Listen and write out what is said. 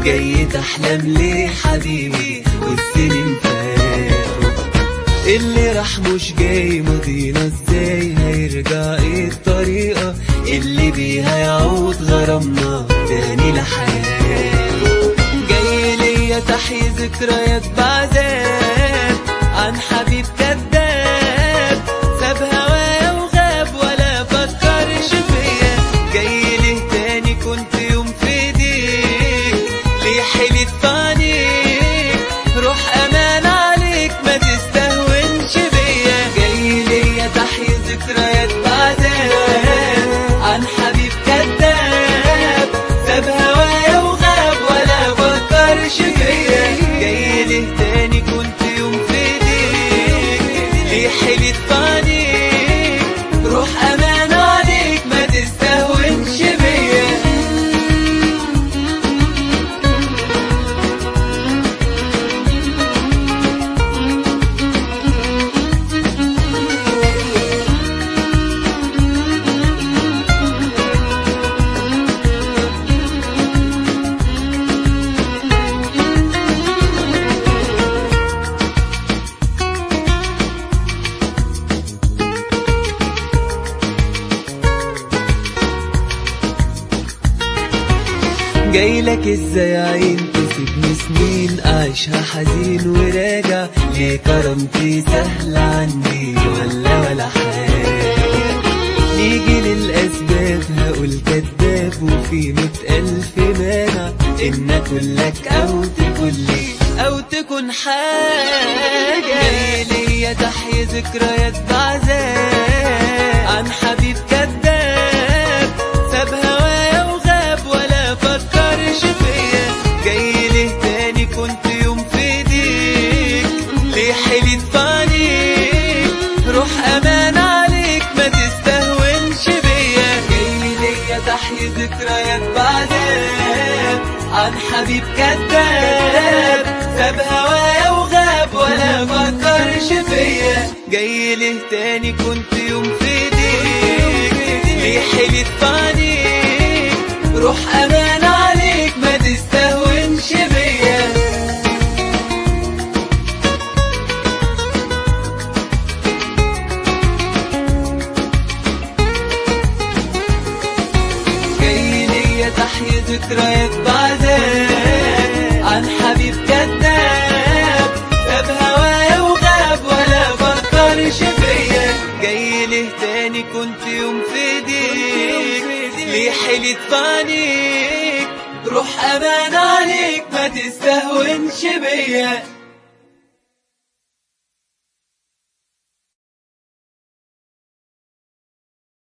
جاي تحلم ليه حبيبي والسنين فاتوا اللي راح مش جاي ماضينا ازاي هيرجع ايه الطريقة اللي بيها يعود غرامنا تاني لحياته جاي ليا تحيي ذكريات بعذاب عن حبيب كذاب ساب هوايا وغاب ولا فكرش فيا جاي ليه تاني كنت يوم في ايديك ليه حلت في عينيك روح امان عليك ما تستهونش بيا جاي ليا تحيي ذكريات بعذاب عن حبيب كذاب ساب هوايا وغاب ولا فكرش فيا جاي ليه تاني كنت يوم في ايديك ليه حلت في عينيك روح امان عليك ما تستهونش بيا جاي لك ازاي عين تسيبني سنين اعيشها حزين وراجع ليه كرامتي سهلة عندي ولا ولا حاجة نيجي للأسباب هقول كداب وفي مئة ألف مانع إن أكون لك أو تكون لي أو تكون حاجة جاي ليا تحيي ذكريات بعذاب عن حبيب كذاب ساب هوايا وغاب ولا فكرش فيا جاي ليه تاني كنت يوم في ايديك ليه حلت في عينيك روح امان عليك ما تستهونش بيا جاي ليا تحيي ذكريات بعذاب عن حبيب كذاب ساب هوايا وغاب ولا فكرش فيا جاي ليه تاني كنت يوم في ايديك ليه حلت في عينيك روح امان عليك ما تستهونش بيا جاي ليا تحيي ذكريات بعذاب عن حبيب كذاب ساب هوايا وغاب ولا فكرش فيا جاي ليه تاني كنت يوم في ايديك ليه حلت في عينيك روح امان عليك ما تستهونش بيا